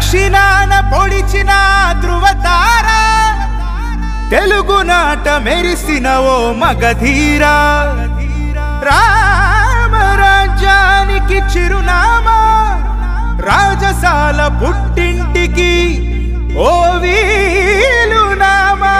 దక్షిణాన పొడిచిన ధృవతార తెలుగునాట మెరిసిన ఓ మగధీరా రామరాజ్యానికి చిరునామా రాజసాల పుట్టింటికి ఓ వీలునామా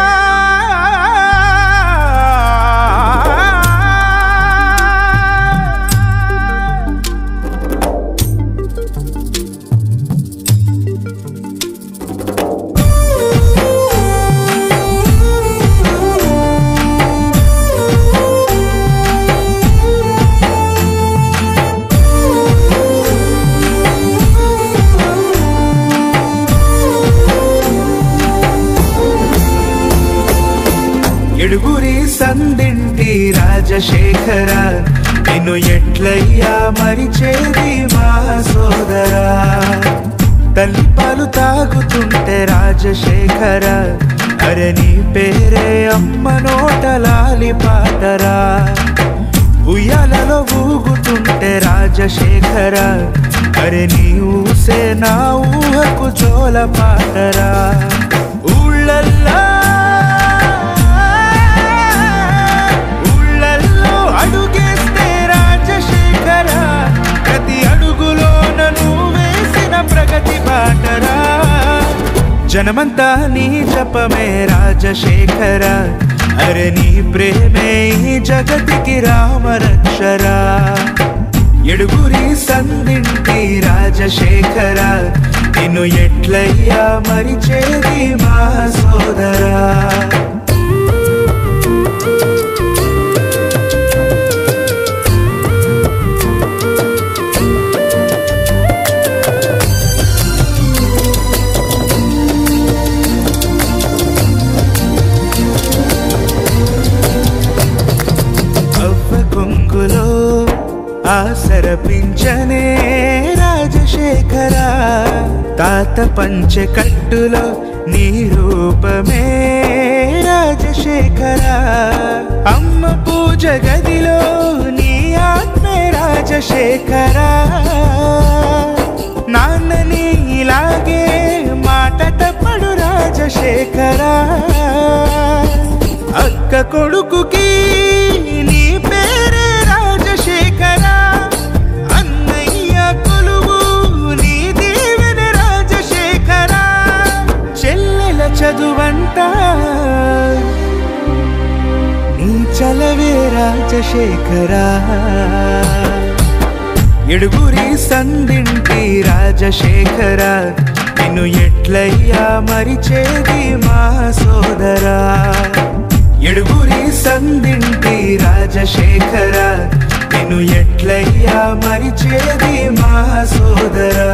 ఎడుగురి సందింటి రాజశేఖర నిన్ను ఎట్లయ్యా మరిచేది మా సోదరా తల్లి పాలు తాగుతుంటే రాజశేఖర అరే నీ పేరే అమ్మ నోటలాలి పాటరా ఉయ్యాలలో ఊగుతుంటే రాజశేఖర అరే నీ ఊసే నా ఊహకు జోల పాటరా ఊళ్ళల్లా ఊళ్ళల్లో అడుగేస్తే రాజశేఖర ప్రతి అడుగులోన వేసిన ప్రగతి బాటరా జనమంతా నీ జపమే రాజశేఖర అరే నీ ప్రేమే ఈ జగతికి రామరక్షరా ఎడుగురి సందింటి రాజశేఖర నిన్ను ఎట్లయ్యా మరిచేది మా సోదరా అవ్వ కొంగులో ఆసరపించనే రాజశేఖర తాత పంచె కట్టులో నీ రూపమే రాజశేఖర అమ్మ పూజ గదిలో నీ ఆత్మే రాజశేఖర నాన్నని ఇలాగే మాట తప్పడు రాజశేఖర అక్క కొడుకుకి నీ పేరే రాజశేఖర అన్నయ్య కొలువు నీ దీవెన రాజశేఖర చెల్లెల చదువంట నీ చలవే రాజశేఖర ఎడుగురి సందింటి రాజశేఖర నిన్ను ఎట్లయ్యా మరిచేది మా సోదరా ఎడుగురి సందింటి రాజశేఖర నిన్ను ఎట్లయ్యా మరిచేది మా సోదరా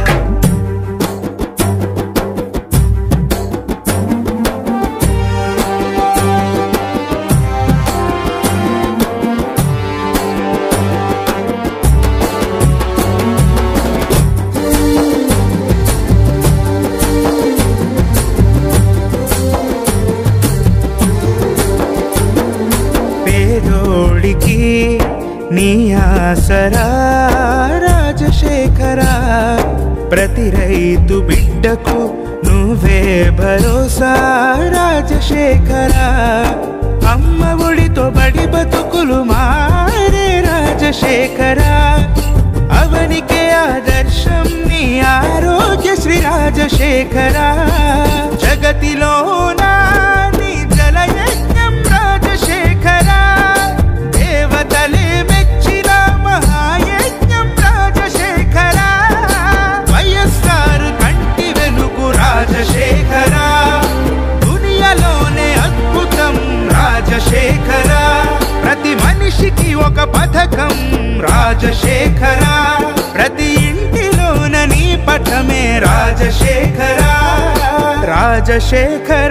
పేదోడికి నీ ఆసరా రాజశేఖర ప్రతి రైతు బిడ్డకు నువ్వే భరోసా రాజశేఖర అమ్మ ఒడితో బడి బతుకులు మారే రాజశేఖర అవనికే ఆదర్శం నీ ఆరోగ్య శ్రీ రాజశేఖర జగతిలో నీ జలయజ్ఞం రాజశేఖర దేవతలే మెచ్చిన మహాయజ్ఞం రాజశేఖర వైఎస్ఆర్ కంటి వెలుగు రాజశేఖర దునియలోనే అద్భుతం రాజశేఖర ప్రతి మనిషికి ఒక పథకం రాజశేఖర ప్రతి ఇంటిలోన నీ పటమే రాజశేఖర రాజశేఖర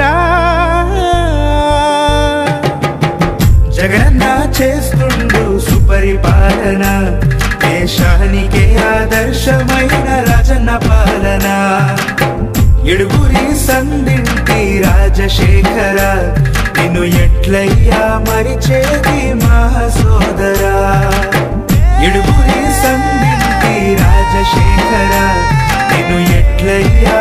జగనన్న చేస్తుండు సుపరిపాలన దేశానికే ఆదర్శమైన రాజన్న పాలన ఎడుగురి సందింటి రాజశేఖర నిన్ను ఎట్లయ్యా మరిచేది మా సోదరా ఎడుగురి సందింటి రాజశేఖర నిన్ను ఎట్లయ్యా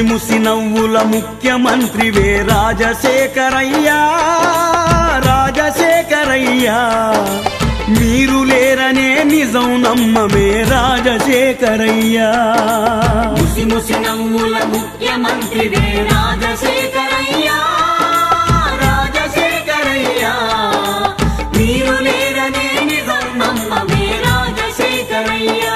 ముసి ముసి నవ్వుల ముఖ్యమంత్రివే రాజశేఖరయ్యా రాజశేఖరయ్యా మీరు లేరనే నిజం నమ్మమే రాజశేఖరయ్యా ముసి ముసి నవ్వుల ముఖ్యమంత్రివే రాజశేఖరయ్యా రాజశేఖరయ్యా మీరు లేరనే నిజం నమ్మమే రాజశేఖరయ్యా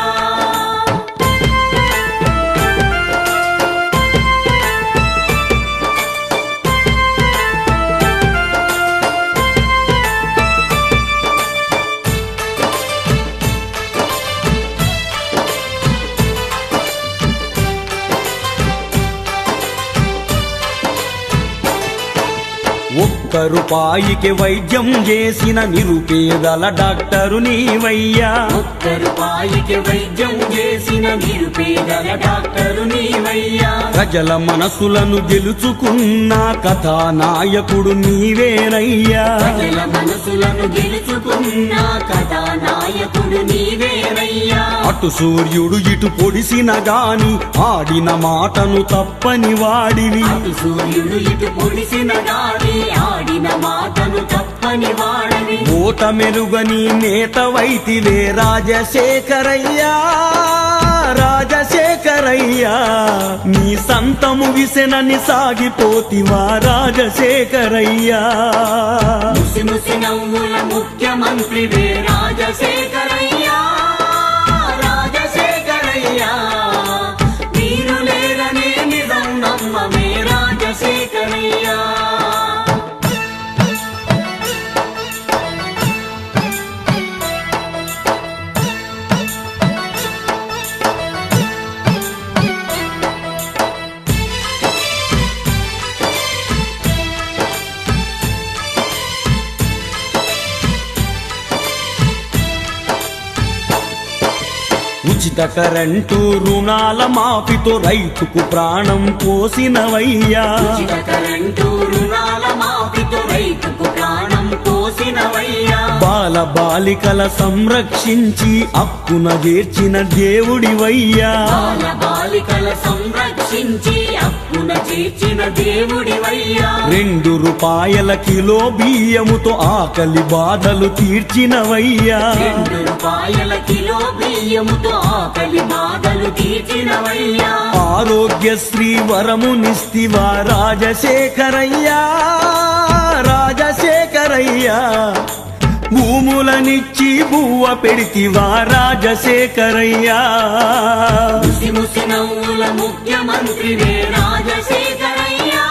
ఒక్క రూపాయికి వైద్యం చేసిన నిరుపేదల డాక్టరు నీవయ్యా ఒక్క రూపాయికి వైద్యం చేసిన నిరుపేదల డాక్టరు నీవయ్యా ప్రజల మనసులను గెలుచుకున్న కథానాయకుడు నీవేనయ్యా ప్రజల మనసులను గెలుచుకున్న కథానాయకుడు నీవేనయ్యా అటు సూర్యుడు ఇటు పొడిసిన గాని ఆడిన మాటను తప్పని వాడివి అటు సూర్యుడు ఇటు పొడిసిన గాని ఆడిన మాటను తప్పని వాడని ఓట మెరుగని నేత వైతివే రాజశేఖరయ్యా రాజశేఖరయ్యా నీ సంతము విసెనని సాగిపోతివా రాజశేఖరయ్యా ముసి ముసి నవ్వుల ముఖ్యమంత్రివే రాజశేఖరయ్యా రాజశేఖరయ్యా మీరు లేరనే నిజం నమ్మమే రాజశేఖరయ్యా ఉచిత కరెంటు రుణాల మాఫితో రైతుకు ప్రాణం పోసినవయ్యా ఉచిత కరెంటు రుణాల మాఫీతో రైతుకు ప్రాణం పోసినవయ్యా బాల బాలికల సంరక్షించి అప్పున చేర్చిన దేవుడివయ్యా బాల బాలికల సంరక్షించి అప్పున చేర్చిన దేవుడివయ్యా రెండు రూపాయల కిలో బియ్యముతో ఆకలి బాధలు తీర్చినవయ్యా రెండు రూపాయల కిలో బియ్యముతో ఆకలి బాధలు తీర్చినవయ్యా ఆరోగ్యశ్రీ వరమునిస్తివా రాజశేఖరయ్యా రాజశేఖరయ్యా భూములనిచ్చి బువ్వ పెడితివా రాజశేఖరయ్యా ముసి ముసి నవ్వుల ముఖ్యమంత్రివే రాజశేఖరయ్యా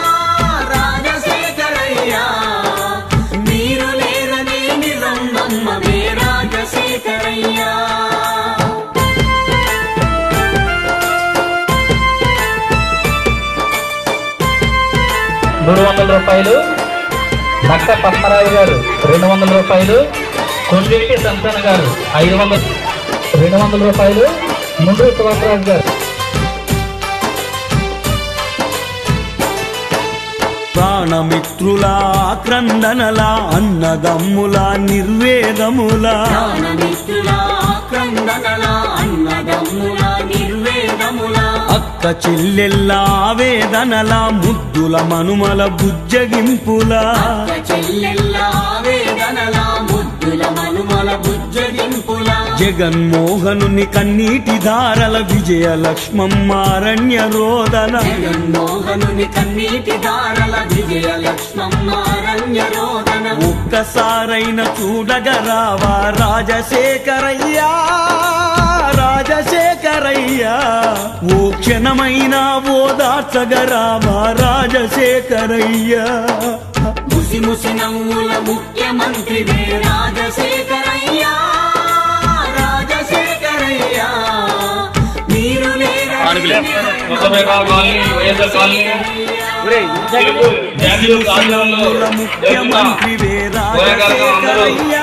రాజశేఖరయ్యా మీరు లేరనే నిజం నమ్మమే రాజశేఖరయ్యా మూడు వందల రూపాయలు భక్త పద్మరాజు గారు రెండు వందల రూపాయలు కొండేటి సంతాన గారు ఐదు వందల రెండు వందల రూపాయలు ముందు శివరాజు గారు ప్రాణమిత్రుల క్రందనల అన్నదమ్ముల నిర్వేదముల ప్రాణమిత్రుల క్రందనల అన్నదమ్ముల నిర్వేదముల అక్క చెల్లెల్ల ఆవేదనల ముద్దుల మనుమల బుజ్జగింపుల అక్క చెల్లెల్ల వేదనల ముద్దుల మనుమల బుజ్జగింపుల జగన్మోహనుని కన్నీటి ధారల విజయలక్ష్మమ్మారణ్య రోదన జగన్మోహనుని కన్నీటి దారల విజయ లక్ష్మమ్మారణ్య రోదన ఒక్కసారైన చూడగరావా రాజశేఖరయ్యా రాజశేఖరయ్యా ఓ క్షణమైన ఓదార్చగరావా రాజశేఖరయ్యా ముసి ముసి నవ్వుల ముఖ్యమంత్రివే రాజశేఖరయ్యా రాజశేఖరయ్యా మీరు ముల ముఖ్యమంత్రివే రాజశేఖరయ్యా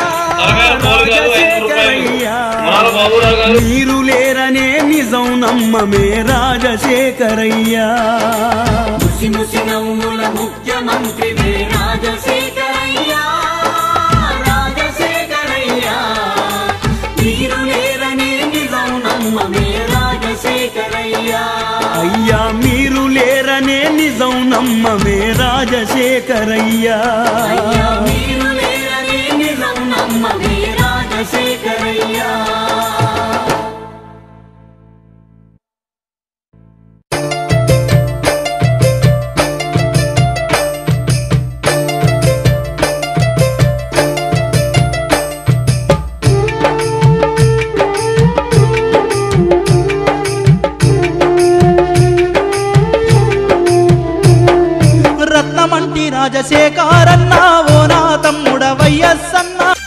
రాజశేఖరయ్యా మీరు లేరనే నిజం నమ్మమే రాజశేఖరయ్యా ముసి ముసి నవ్వుల ముఖ్యమంత్రివే రాజశేఖరయ్యా రాజశేఖరయ్యా మీరు లేరనే నిజం నమ్మమే రాజశేఖరయ్యా రాజశేఖరయ్యా అయ్యా మీరు లేరనే నిజం నమ్మమే రాజశేఖరయ్యా అయ్యా మీరు లేరని నిజం నమ్మవే రాజశేఖరయ్యా రత్నమంటి రాజశేఖరన్న ఓ నా తమ్ముడ వయ్యస్సన్న